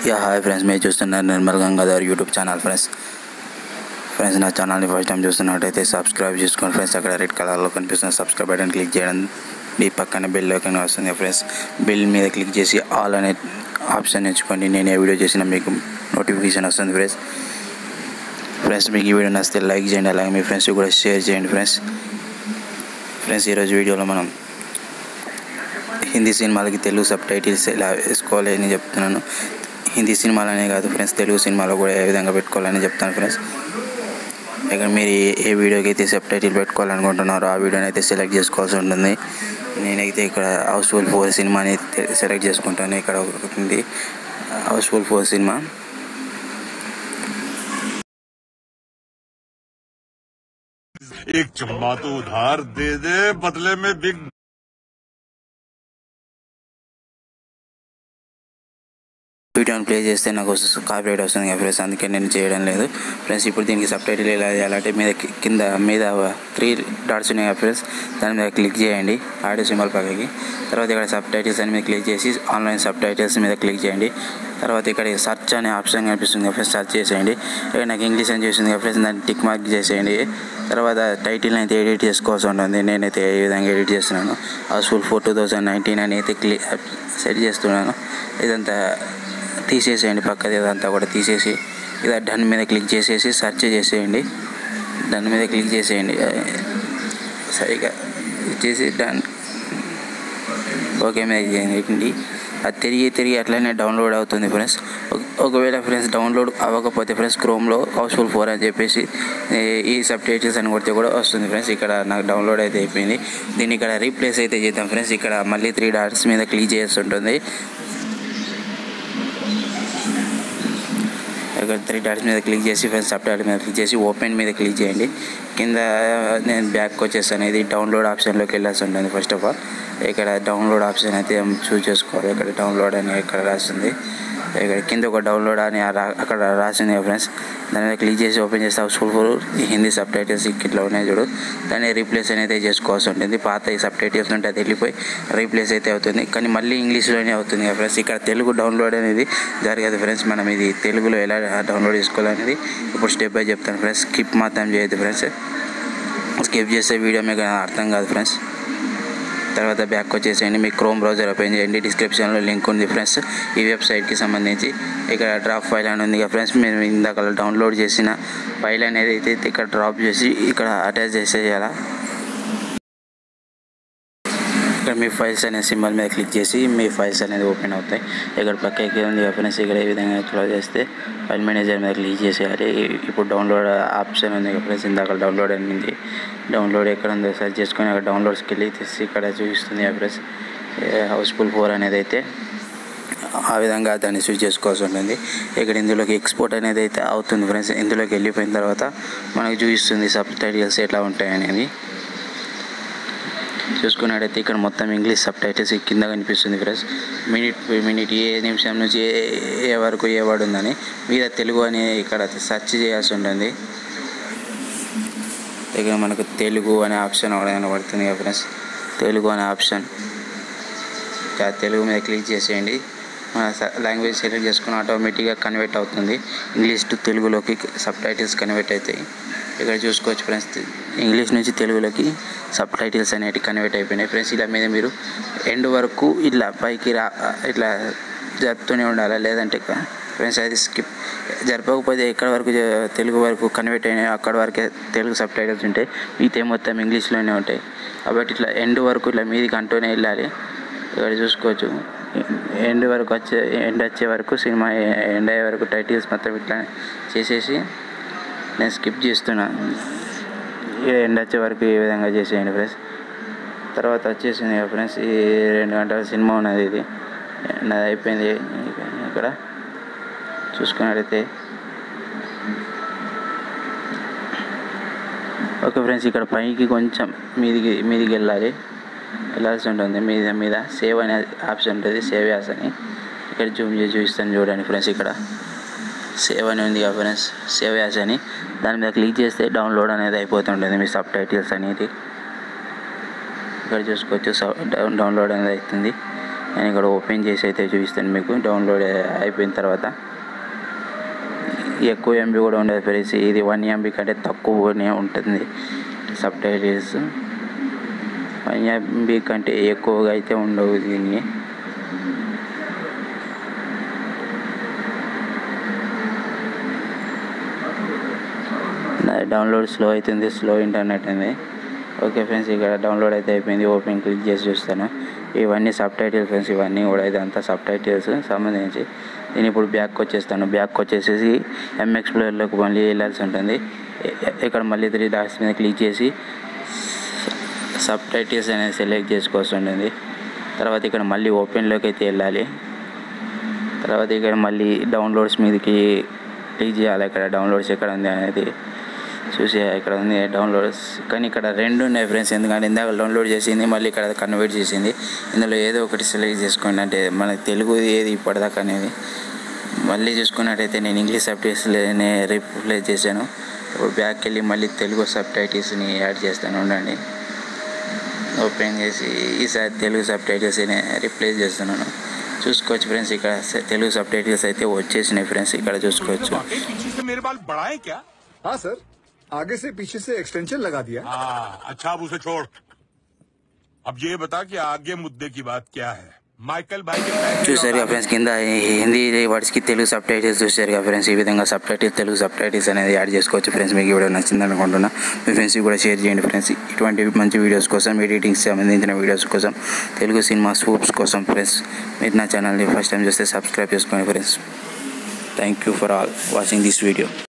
yeah hi friends మీరు చూస్తున్నారు Nirmal Gangadhar YouTube channel friends friends నా ఛానల్ని ఫస్ట్ టైం చూస్తున్నట్టయితే సబ్స్క్రైబ్ చేసుకోండి ఫ్రెండ్స్ అక్కడ రెడ్ కలర్లో కనిపిస్తున్న సబ్స్క్రైబ్ బటన్ క్లిక్ చేయడం మీ పక్కన బెల్ ఐకాన్ వస్తుంది ఫ్రెండ్స్ బెల్ మీద క్లిక్ చేసి ఆల్ అనే ఆప్షన్ ఎంచుకోండి నేను ఏ వీడియో చేసినా మీకు నోటిఫికేషన్ వస్తుంది ఫ్రెండ్స్ ఫ్రెండ్స్ మీకు ఈ వీడియో నచ్చితే లైక్ చేయండి అలాగే మీ ఫ్రెండ్స్ కూడా షేర్ చేయండి ఫ్రెండ్స్ ఫ్రెండ్స్ ఈరోజు వీడియోలో మనం హిందీ సినిమాలకి తెలుగు సబ్ టైటిల్స్ ఎలా వేసుకోవాలి అని చెప్తున్నాను హిందీ సినిమాలనే కాదు ఫ్రెండ్స్ తెలుగు సినిమాలో కూడా ఏ విధంగా పెట్టుకోవాలని చెప్తాను ఫ్రెండ్స్ ఇక్కడ మీరు ఏ- ఏ వీడియోకి అయితే సబ్ టైటిల్ పెట్టుకోవాలనుకుంటున్నారో ఆ వీడియోని అయితే సెలెక్ట్ చేసుకోవాల్సి ఉంటుంది నేనైతే ఇక్కడ హౌస్ఫుల్ ఫోర్ సినిమాని తె- సెలెక్ట్ చేసుకుంటాను ఇక్కడ ఒకటి ఉంది హౌస్ఫుల్ ఫోర్ సినిమా एक चुम्मा तो उधार दे दे बदले में बिग వీడియోని ప్లే చేస్తే నాకు కాపీరైట్ వస్తుంది కదా ఫ్రెండ్స్ అందుకే నేను చేయడం లేదు ఫ్రెండ్స్ ఇప్పుడు దీనికి సబ్ టైటిల్ ఎలా చేయాలంటే మీద కి- కింద మీద త్రీ డాట్స్ ఉన్నాయి కదా ఫ్రెండ్స్ దాని మీద క్లిక్ చేయండి ఆడియో సింబల్ పక్కకి తర్వాత ఇక్కడ సబ్ టైటిల్స్ అని మీద క్లిక్ చేసి ఆన్లైన్ సబ్ టైటిల్స్ మీద క్లిక్ చేయండి తర్వాత ఇక్కడ సెర్చ్ అనే ఆప్షన్ కనిపిస్తుంది కదా ఫ్రెండ్స్ సెర్చ్ చేసేయండి ఇక్కడ నాకు ఇంగ్లీష్ అని చూసింది కదా ఫ్రెండ్స్ దాన్ని టిక్ మార్క్ చేసేయండి తర్వాత టైటిల్ అయితే ఎడిట్ చేసుకోవాల్సి ఉంటుంది నేనైతే ఏ విధంగా ఎడిట్ చేస్తున్నాను Housefull four two thousand nineteen అని అయితే క్లి సెట్ చేస్తున్నాను ఇదంతా తీసేసేయండి పక్కది ఇదంతా కూడా తీసేసి ఇలా డన్ మీద క్లిక్ చేసేసి సెర్చ్ చేసేయండి డన్ మీద క్లిక్ చేసేయండి సరిగా ఇచ్చేసి డన్ ఓకే మీద చేయండి అది తిరిగి తిరిగి అట్లనే డౌన్లోడ్ అవుతుంది ఫ్రెండ్స్ ఒక- ఒకవేళ ఫ్రెండ్స్ డౌన్లోడ్ అవ్వకపోతే ఫ్రెండ్స్ క్రోమ్లో హౌస్ఫుల్ ఫోర్ అని చెప్పేసి ఈ- ఈ సబ్ టైటిల్స్ అని కొడితే కూడా వస్తుంది ఫ్రెండ్స్ ఇక్కడ నాకు డౌన్లోడ్ అయితే అయిపోయింది దీన్ని ఇక్కడ రీప్లేస్ అయితే చేద్దాం ఫ్రెండ్స్ ఇక్కడ మళ్ళీ త్రీ డాట్స్ మీద క్లిక్ చేస్తుంటుంది ఇక్కడ త్రీ డాట్స్ మీద క్లిక్ చేసి ఫ్రెండ్స్ సబ్ డాట్ మీద క్లిక్ చేసి ఓపెన్ మీద క్లిక్ చేయండి కింద నేను బ్యాక్ వచ్చేస్తాను ఇది డౌన్లోడ్ ఆప్షన్లోకి వెళ్ళాల్సి ఉంటుంది ఫస్ట్ ఆఫ్ ఆల్ ఇక్కడ డౌన్లోడ్ ఆప్షన్ అయితే చూస్ చేసుకోవాలి ఇక్కడ డౌన్లోడ్ అని ఇక్కడ రాస్తుంది ఇక్కడ కింద ఒక డౌన్లోడ్ అని ఆ రా- అక్కడ రాసింది ఫ్రెండ్స్ దాని మీద క్లిక్ చేసి ఓపెన్ చేస్తే Housefull full Hindi subtitles ఇట్లా ఉన్నాయి చూడు దాన్ని రీప్లేస్ అనేది చేసుకోవాల్సి ఉంటుంది పాత ఈ సబ్ టైటిల్స్ ఉంటే అది వెళ్ళిపోయి రీప్లేస్ అయితే అవుతుంది కానీ మళ్ళీ ఇంగ్లీష్లోనే అవుతుంది కదా ఫ్రెండ్స్ ఇక్కడ తెలుగు డౌన్లోడ్ అనేది జరగదు ఫ్రెండ్స్ మనం ఇది తెలుగులో ఎలా డౌన్లోడ్ చేసుకోవాలనేది ఇప్పుడు స్టెప్ బై చెప్తాను ఫ్రెండ్స్ స్కిప్ మాత్రం చేయొద్దు ఫ్రెండ్స్ స్కిప్ చేసే వీడియో మీకు అర్థం కాదు ఫ్రెండ్స్ తర్వాత బ్యాక్ వచ్చేసేయండి మీ క్రోమ్ బ్రౌజర్ ఓపెన్ చేయండి డిస్క్రిప్షన్లో లింక్ ఉంది ఫ్రెండ్స్ ఈ వెబ్సైట్కి సంబంధించి ఇక్కడ డ్రాప్ ఫైల్ అని ఉంది కదా ఫ్రెండ్స్ మీరు ఇందాక డౌన్లోడ్ చేసిన ఫైల్ అనేది అయితే ఇక్కడ డ్రాప్ చేసి ఇక్కడ అటాచ్ చేసేయాలా ఇక్కడ మీ ఫైల్స్ అనే సింబల్ మీద క్లిక్ చేసి మీ ఫైల్స్ అనేది ఓపెన్ అవుతాయి ఇక్కడ పక్కకి ఉంది కదా ఫ్రెండ్స్ ఇక్కడ ఈ విధంగా క్లోజ్ చేస్తే ఫైల్ మేనేజర్ మీద క్లిక్ చేసేయాలి ఇప్పుడు డౌన్లోడ్ ఆప్షన్ ఉంది కదా ఫ్రెండ్స్ ఇందాక డౌన్లోడ్ అని ఉంది డౌన్లోడ్ ఎక్కడ ఉందో సెర్చ్ చేసుకొని అక్కడ డౌన్లోడ్స్కి వెళ్ళి తీసి ఇక్కడ చూపిస్తుంది కదా ఫ్రెండ్స్ హౌస్ఫుల్ ఫోర్ అనేది అయితే ఆ విధంగా దాన్ని స్విచ్ చేసుకోవాల్సి ఉంటుంది ఇక్కడ ఇందులోకి ఎక్స్పోర్ట్ అనేది అయితే అవుతుంది ఫ్రెండ్స్ ఇందులోకి వెళ్ళిపోయిన తర్వాత మనకు చూపిస్తుంది సబ్ టైటిల్స్ ఎట్లా ఉంటాయి అనేది చూసుకున్నట్టయితే ఇక్కడ మొత్తం ఇంగ్లీష్ సబ్ టైటిల్స్ కింద కనిపిస్తుంది ఫ్రెండ్స్ మినిట్ బై మినిట్ ఏ నిమిషం నుంచి ఏ ఏ వరకు ఏ వర్డ్ ఉందని మీద తెలుగు అని ఇక్కడ సెర్చ్ చేయాల్సి ఉంటుంది ఇక్కడ మనకు తెలుగు అనే ఆప్షన్ ఒకటి కనబడుతుంది కదా ఫ్రెండ్స్ తెలుగు అనే ఆప్షన్ ఆ తెలుగు మీద క్లిక్ చేసేయండి మన లాంగ్వేజ్ సెలెక్ట్ చేసుకుని ఆటోమేటిక్గా కన్వర్ట్ అవుతుంది ఇంగ్లీష్ టు తెలుగులోకి సబ్ టైటిల్స్ కన్వర్ట్ అవుతాయి ఇక్కడ చూసుకోవచ్చు ఫ్రెండ్స్ ఇంగ్లీష్ నుంచి తెలుగులోకి సబ్ టైటిల్స్ అనేవి కన్వర్ట్ అయిపోయినాయి ఫ్రెండ్స్ ఇలా మీద మీరు ఎండ్ వరకు ఇట్లా పైకి రా ఇట్లా జరుపుతూనే ఉండాలి లేదంటే ఫ్రెండ్స్ అది స్కిప్ జరపకపోతే ఎక్కడ వరకు జ- తెలుగు వరకు కన్వర్ట్ అయినాయో అక్కడ వరకే తెలుగు సబ్ టైటిల్స్ ఉంటాయి మిగతా మొత్తం ఇంగ్లీష్లోనే ఉంటాయి కాబట్టి ఇట్లా ఎండ్ వరకు ఇట్లా మీదికి అంటూనే వెళ్ళాలి ఇక్కడ చూసుకోవచ్చు ఎండ్ వరకు వచ్చే ఎండ్ వచ్చే వరకు సినిమా ఎండ్ అయ్యే వరకు టైటిల్స్ మొత్తం ఇట్లా చేసేసి నేను స్కిప్ చేస్తున్నా ఇక ఎండ్ వచ్చే వరకు ఈ విధంగా చేసేయండి ఫ్రెండ్స్ తర్వాత వచ్చేసింది కదా ఫ్రెండ్స్ ఈ రెండు గంటల సినిమా ఉన్నది ఇది నాది అయిపోయింది ఇక్కడ చూసుకున్నట్టయితే ఓకే ఫ్రెండ్స్ ఇక్కడ పైకి కొంచెం మీదికి మీదికి వెళ్ళాలి వెళ్ళాల్సి ఉంటుంది మీద మీద సేవ్ అనే ఆప్షన్ ఉంటుంది సేవ్ యాస్ అని ఇక్కడ జూమ్ చేసి చూపిస్తాను చూడండి ఫ్రెండ్స్ ఇక్కడ సేవ్ అని ఉంది కదా ఫ్రెండ్స్ సేవ్ యాస్ అని దాని మీద క్లిక్ చేస్తే డౌన్లోడ్ అనేది అయిపోతుంటుంది మీ సబ్ టైటిల్స్ అనేది ఇక్కడ చూసుకోవచ్చు స- డౌన్- డౌన్లోడ్ అనేది అవుతుంది నేను ఇక్కడ ఓపెన్ చేసి అయితే చూపిస్తాను మీకు డౌన్లోడ్ అయిపోయిన తర్వాత ఎక్కువ ఎంబీ కూడా ఉండదు ఫ్రెండ్స్ ఇది వన్ ఎంబీ కంటే తక్కువనే ఉంటుంది సబ్ టైటిల్స్ వన్ ఎంబీ కంటే ఎక్కువగా అయితే ఉండవు దీన్ని డౌన్లోడ్ స్లో అవుతుంది స్లో ఇంటర్నెట్ ఉంది ఓకే ఫ్రెండ్స్ ఇక్కడ డౌన్లోడ్ అయితే అయిపోయింది ఓపెన్ క్లిక్ చేసి చూస్తాను ఇవన్నీ సబ్ టైటిల్స్ ఫ్రెండ్స్ ఇవన్నీ కూడా ఇదంతా సబ్ టైటిల్స్ సంబంధించి నేను ఇప్పుడు బ్యాక్ వచ్చేస్తాను బ్యాక్ వచ్చేసేసి ఎంఎక్స్ ప్లేయర్లోకి మళ్ళీ వెళ్ళాల్సి ఉంటుంది ఇ- ఇక్కడ మళ్ళీ త్రీ డాట్స్ మీద క్లిక్ చేసి సబ్ టైటిల్స్ అనేది సెలెక్ట్ చేసుకోవాల్సి ఉంటుంది తర్వాత ఇక్కడ మళ్ళీ ఓపెన్లోకి అయితే వెళ్ళాలి తర్వాత ఇక్కడ మళ్ళీ డౌన్లోడ్స్ మీదకి క్లిక్ చేయాలి ఇక్కడ డౌన్లోడ్స్ ఎక్కడ ఉంది అనేది చూసి ఇక్కడ ఉంది డౌన్లోడ్స్ కానీ ఇక్కడ రెండు ఉన్నాయి ఫ్రెండ్స్ ఎందుకంటే ఇందాక డౌన్లోడ్ చేసింది మళ్ళీ ఇక్కడ కన్వర్ట్ చేసింది ఇందులో ఏదో ఒకటి సెలెక్ట్ చేసుకోండి అంటే మన తెలుగు ఏది ఇప్పటిదాకా అనేది మళ్ళీ చూసుకున్నట్టయితే నేను ఇంగ్లీష్ సబ్ టైటిల్స్లోనే రీప్లేస్ చేశాను ఇప్పుడు బ్యాక్ వెళ్ళి మళ్ళీ తెలుగు సబ్ టైటిల్స్ని యాడ్ చేస్తాను ఉండండి ఓపెన్ చేసి ఈసారి తెలుగు సబ్ టైటిల్స్ రిప్లేస్ చేస్తున్నాను చూసుకోవచ్చు ఫ్రెండ్స్ ఇక్కడ స- తెలుగు సబ్ టైటిల్స్ అయితే వచ్చేసినాయి ఫ్రెండ్స్ ఇక్కడ చూసుకోవచ్చు वाकई पीछे से मेरे बाल बढ़ाए क्या हाँ सर आगे से पीछे से एक्सटेंशन लगा दिया हाँ अच्छा अब उसे छोड़ अब ये बता कि आगे मुद्दे की बात क्या है माइकल भाई के पैसे చూసారుగా ఫ్రెండ్స్ కింద ఈ హిందీ వర్డ్స్కి తెలుగు సబ్ టైటిల్స్ చూసారుగా ఫ్రెండ్స్ ఈ విధంగా subtitles Telugu subtitles అనేది యాడ్ చేసుకోవచ్చు ఫ్రెండ్స్ మీకు ఈ వీడియో నచ్చింది అనుకుంటున్నా మీ ఫ్రెండ్స్కి కూడా షేర్ చేయండి ఫ్రెండ్స్ ఇటువంటి మంచి వీడియోస్ కోసం ఎడిటింగ్స్ సంబంధించిన వీడియోస్ కోసం తెలుగు సినిమా స్వూప్స్ కోసం ఫ్రెండ్స్ మీరు నా ఛానల్ని ఫస్ట్ టైం చూస్తే సబ్స్క్రైబ్ చేసుకోండి friends thank you for all watching this video